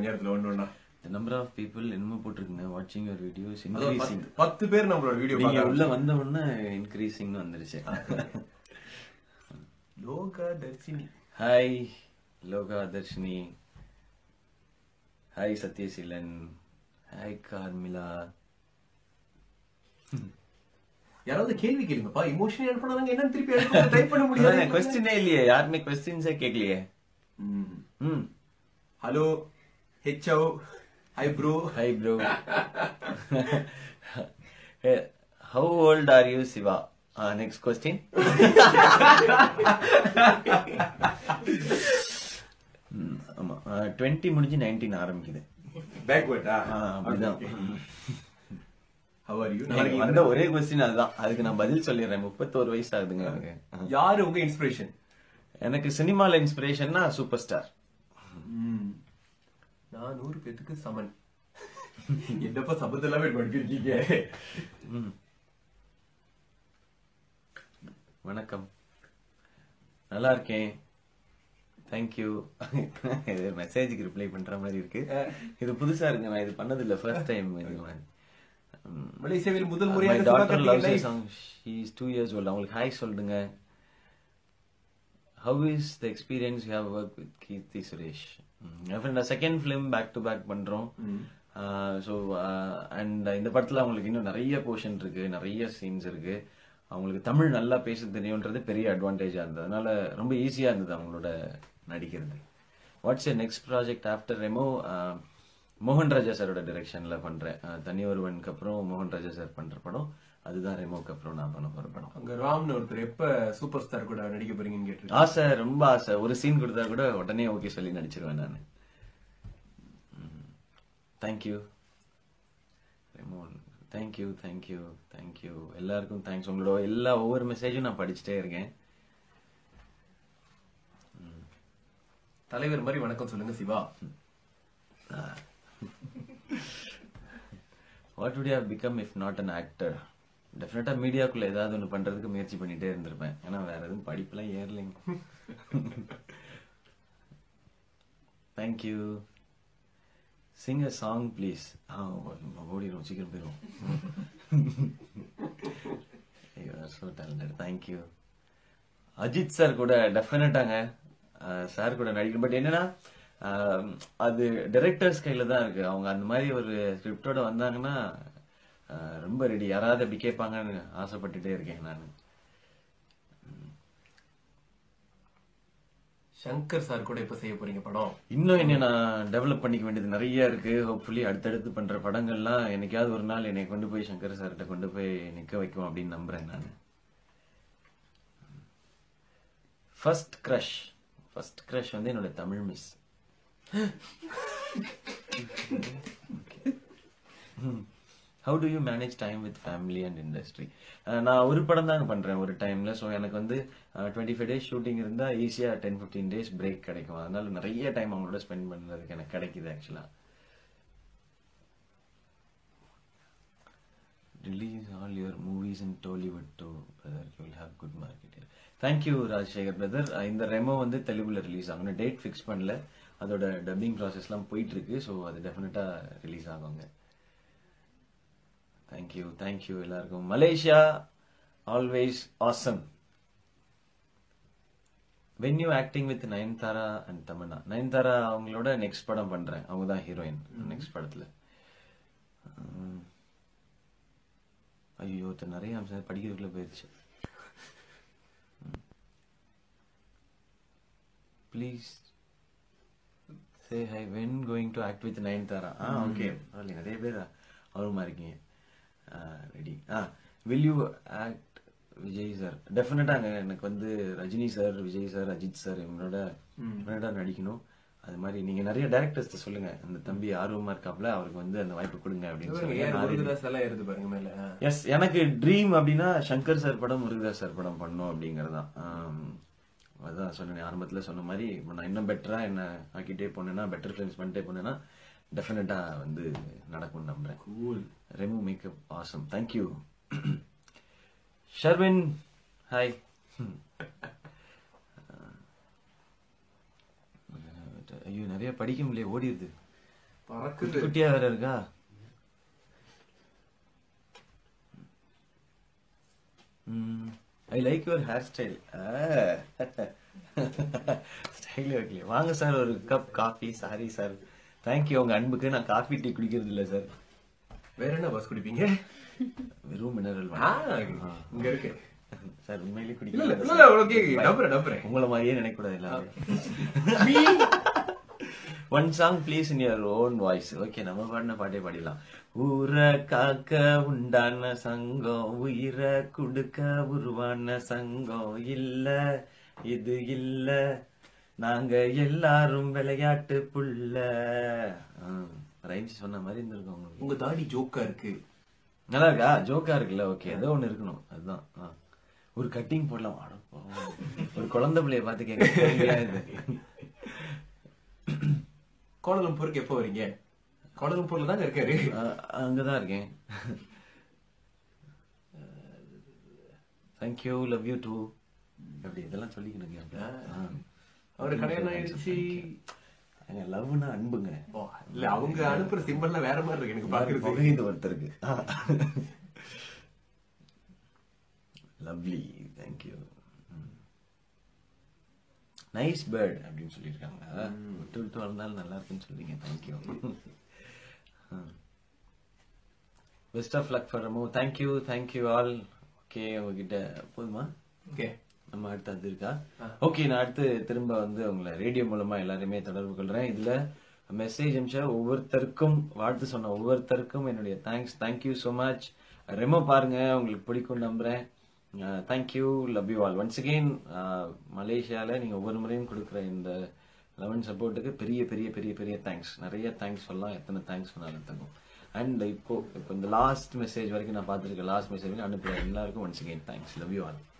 கொஞ்ச நேரத்துல ஒண்ணு ஒண்ணா The number of people என்னமோ போட்டிருக்குங்க வாட்சிங் யுவர் வீடியோஸ் அதாவது இன்க்ரீசிங் பத்து- பத்து பேர் நம்மளோட வீடியோ நீங்க பார்க்க உள்ள வந்த உடனே இன்க்ரீசிங்னு வந்துருச்சு லோகா Dharshini hi Loga Dharshini hi Sathyaseelan hi Carmila யாராவது கேள்வி கேளுங்கப்பா இமோஷனல் அனுப்பினாங்க என்னன்னு திருப்பி டைப் பண்ண முடியாது கொஸ்டினே இல்லையே யாருமே கொஸ்டின்ஸே கேட்கலையே ம் ஹலோ ஹெச்ஓ hi bro hi bro how old are you Siva next question ஆமா டுவெண்ட்டி முடிஞ்சு நைன்டீன் ஆரம்பிக்குது பேக்வர்டா ஆ, அப்படிதான் ஹவ் ஆர் யூ எனக்கு வந்த ஒரே கொஸ்டின் அதுதான் அதுக்கு நான் பதில் சொல்லிடுறேன் முப்பத்தோரு வயசு ஆகுதுங்க எனக்கு யாரு உங்க இன்ஸ்பிரேஷன் எனக்கு சினிமால இன்ஸ்பிரேஷன்னா சூப்பர் ஸ்டார் நான் நூறு பேத்துக்கு சமன் என்னப்பா சபத்து எல்லாமே படிக்கிறீங்க வணக்கம் நல்லா இருக்கேன் தேங்க்யூ இது மெசேஜுக்கு ரிப்ளை பண்ற மாதிரி இருக்கு இது புதுசா இருக்கு நான் இது பண்ணது இல்ல ஃபர்ஸ்ட் டைம் இது மாதிரி மலேசியாவில் முதல் My முறையாக daughter loves Sivakarthikeyan your live. song. She is two years old. அவங்களுக்கு ஹாய் சொல்லுங்க How is the experience you have worked with Keerthi Suresh? Second film back to back பண்றோம் ஸோ அண்ட் இந்த படத்துல அவங்களுக்கு இன்னும் நிறைய போர்ஷன் இருக்கு நிறைய சீன்ஸ் இருக்கு அவங்களுக்கு தமிழ் நல்லா பேச தெரியும்ன்றது பெரிய அட்வான்டேஜா இருந்தது அதனால ரொம்ப ஈஸியா இருந்தது அவங்களோட நடிக்கிறது what's a next project after Remo மோகன் ராஜா சாரோட டைரக்ஷன்ல பண்றேன் அஹ், தனி ஒருவனுக்கு அப்புறம் மோகன் ராஜா சார் பண்ற படம் அதுதான் ரெமோக்கு அப்புறம் நான் பண்ண போற படம் அங்க ராம்னு ஒருத்தர் எப்ப சூப்பர் ஸ்டார் கூட நடிக்க போறீங்கன்னு கேட்டிருக்காரு ஆசை ரொம்ப ஆசை ஒரு சீன் கொடுத்தா கூட உடனே ஓகே சொல்லி நடிச்சிருவேன் நான் தேங்க்யூ ரெமோன் தேங்க்யூ தேங்க்யூ தேங்க்யூ எல்லாருக்கும் தேங்க்ஸ் உங்களோட எல்லா ஒவ்வொரு மெசேஜும் நான் படிச்சுட்டே இருக்கேன் தலைவர் மாதிரி வணக்கம் சொல்லுங்க Siva what would you have become if not an actor டெஃபினட்டா மீடியாக்குள்ள ஏதாவது ஒன்று பண்றதுக்கு முயற்சி பண்ணிட்டே இருந்திருப்பேன் ஏன்னா வேற எதுவும் படிப்புலாம் ஏறலைங்க thank you sing a song please ஆ ஓடிடும் சீக்கிரம் போயிடும் so talented thank you Ajith sir கூட டெஃபினட்டாங்க சார் கூட நடிக்கணும் பட் என்னன்னா ஆஹ், அது டைரக்டர்ஸ் கையில தான் இருக்கு அவங்க அந்த மாதிரி ஒரு ஸ்கிரிப்டோட வந்தாங்கன்னா ஆஹ், ரொம்ப ரெடி யாராவது அப்படி கேட்பாங்கன்னு ஆசைப்பட்டுட்டே இருக்கேன் நான் சங்கர் சார் கூட எப்ப செய்ய போறீங்க படம் இன்னும் என்ன நான் டெவலப் பண்ணிக்க வேண்டியது நிறைய இருக்கு ஹோப்ஃபுல்லி அடுத்தடுத்து பண்ற படங்கள்லாம் என்னைக்காவது ஒரு நாள் என்னை கொண்டு போய் சங்கர் சார்கிட்ட கொண்டு போய் நிக்க வைக்கும் அப்படின்னு நம்புறேன் நான் ஃபர்ஸ்ட் க்ரஷ் ஃபர்ஸ்ட் க்ரஷ் வந்து என்னோட Tamil miss how do you manage time with family and industry நான் ஒரு படம் தான் பண்றேன் ஒரு டைம்ல ஸோ எனக்கு வந்து டுவெண்ட்டி ஃபைவ் டேஸ் ஷூட்டிங் இருந்தா ஈஸியா டென் ஃபிஃப்டீன் டேஸ் பிரேக் கிடைக்கும் அதனால நிறைய டைம் அவங்களோட ஸ்பெண்ட் பண்றதுக்கு எனக்கு கிடைக்குது ஆக்சுவலா release all your movies in Tollywood too, brother. You will have good market here. Thank you, Rajasekar brother இந்த ரெமோ வந்து தெலுங்குல ரிலீஸ் ஆகணும் டேட் ஃபிக்ஸ் பண்ணல அதோட டப்பிங் ப்ராசஸ்லாம் போயிட்டு இருக்கு ஸோ அது டெஃபினட்டா ரிலீஸ் ஆகுங்க தேங்க்யூ தேங்க்யூ எல்லாருக்கும் Malaysia always awesome when you acting with Nayanthara and Tamannaah Nayanthara அவங்களோட நெக்ஸ்ட் படம் பண்றேன் அவங்க தான் ஹீரோயின் நெக்ஸ்ட் படத்துல உம். ஐயோ ஒருத்தர் நிறைய அம்சம் படிக்கிறதுக்குள்ள போயிருச்சு please say hi when going to act with Nayanthara ah okay பரவாயில்ல நிறைய பேர் அவருமா இருக்கீங்க ready ah will you act Vijay sir டெஃபினட்டாங்க எனக்கு வந்து Rajini sir Vijay sir Ajith sir இவங்களோட டெஃபினட்டா நடிக்கணும் அது மாதிரி நீங்க நிறைய டேரக்டர்ஸ் சொல்லுங்க அந்த தம்பி ஆர்வமா இருக்காப்ல அவருக்கு வந்து அந்த வாய்ப்பு கொடுங்க அப்படின்னு சொல்லுங்க ஏன் நான் ready. முருகதாஸ் எல்லாம் இருந்து பாருங்க மேல ஆ. எஸ் எனக்கு ட்ரீம் அப்படின்னா சங்கர் சார் படம் முருகதாஸ் சார் படம் பண்ணும் அப்படிங்கறதுதான் ஆம், அதான் சொன்னேன் ஆரம்பத்துல சொன்ன மாதிரி இப்ப நான் இன்னும் பெட்டரா என்ன ஆக்கிட்டே போனேன்னா பெட்டர் ஃபிலிம்ஸ் பண்ணிட்டே போனேன்னா டெஃபினட்டா வந்து நடக்கும்னு நம்புறேன் cool Remo makeup awesome thank you Sharvin hi ஐயோ நிறைய படிக்க முடியல ஓடிடுது பறக்குது குட்டியா வேற இருக்கா I like your hair style style okay வாங்க சார் ஒரு cup coffee sorry sir thank you உங்க அன்புக்கு நான் காஃபி டீ குடிக்கிறது இல்ல சார் வேற என்ன பஸ் குடிப்பீங்க வெறும் மினரல் ஆ, இங்க இருக்கு சார் உண்மையிலேயே இல்ல இல்ல குடிக்கல இல்ல இல்ல ஓகே நம்புறேன் நம்புறேன் உங்களை மாதிரியே நினைக்க கூடாது எல்லாமே one song please in your own voice okay நம்ம பாடின பாட்டே பாடிடலாம் ஊரை காக்க உண்டான சங்கம் உயிரை குடுக்க உருவான சங்கம் இல்ல இது இல்ல நாங்க எல்லாரும் விளையாட்டு புள்ள ரைம்ஸ் சொன்ன மாதிரி இருந்திருக்கோம் உங்களுக்கு உங்க தாடி ஜோக்கா இருக்கு நல்லா இருக்கா ஜோக்கா இருக்குல்ல ஓகே ஏதோ ஒண்ணு இருக்கணும் அதுதான் ஆ. ஒரு கட்டிங் போடலாம் அட பாவம். ஒரு குழந்தை பிள்ளைய பார்த்து கேட்க இது கோலலம்பூருக்கு எப்போ வரீங்க கோலலம்பூர்ல தாங்க இருக்காரு ஆ, அங்கதான் இருக்கேன் தேங்க்யூ லவ் யூ டூ அப்படி இதெல்லாம் சொல்லிக்கணுங்க அவரு கல்யாணம் ஆயிடுச்சு லவ்னா அன்புங்க ஓ, இல்ல அவங்க அனுப்புற சிம்பிள்லாம் வேற மாதிரி இருக்கு எனக்கு பாக்குறது புகையுது ஒருத்தருக்கு லவ்லி தேங்க்யூ நைஸ் பேர்ட் அப்படின்னு சொல்லியிருக்காங்க விட்டு விட்டு வளர்ந்தாலும் நல்லா இருக்குன்னு சொல்றீங்க thank you best of luck for Remo thank you thank you all okay உங்ககிட்ட போதுமா ஓகே நம்ம அடுத்து அது இருக்கா ஓகே நான் அடுத்து திரும்ப வந்து உங்களை ரேடியோ மூலமா எல்லாருமே தொடர்பு கொள்றேன் இதுல மெசேஜ் அனுப்பிச்சா ஒவ்வொருத்தருக்கும் வாழ்த்து சொன்ன ஒவ்வொருத்தருக்கும் என்னுடைய thanks thank you so much Remo பாருங்க உங்களுக்கு பிடிக்கும் நம்புறேன் thank you love you all once again மலேசியால நீங்க ஒவ்வொரு முறையும் கொடுக்குற இந்த லெவன் சப்போர்ட்டுக்கு பெரிய பெரிய பெரிய பெரிய தேங்க்ஸ் நிறைய தேங்க்ஸ் சொல்லலாம் எத்தனை தேங்க்ஸ் சொன்னாலும் தங்கும் அண்ட் இப்போ இப்போ இந்த லாஸ்ட் மெசேஜ் வரைக்கும் நான் பார்த்துருக்கேன் லாஸ்ட் மெசேஜ் அனுப்புற எல்லாருக்கும் once again thanks love you all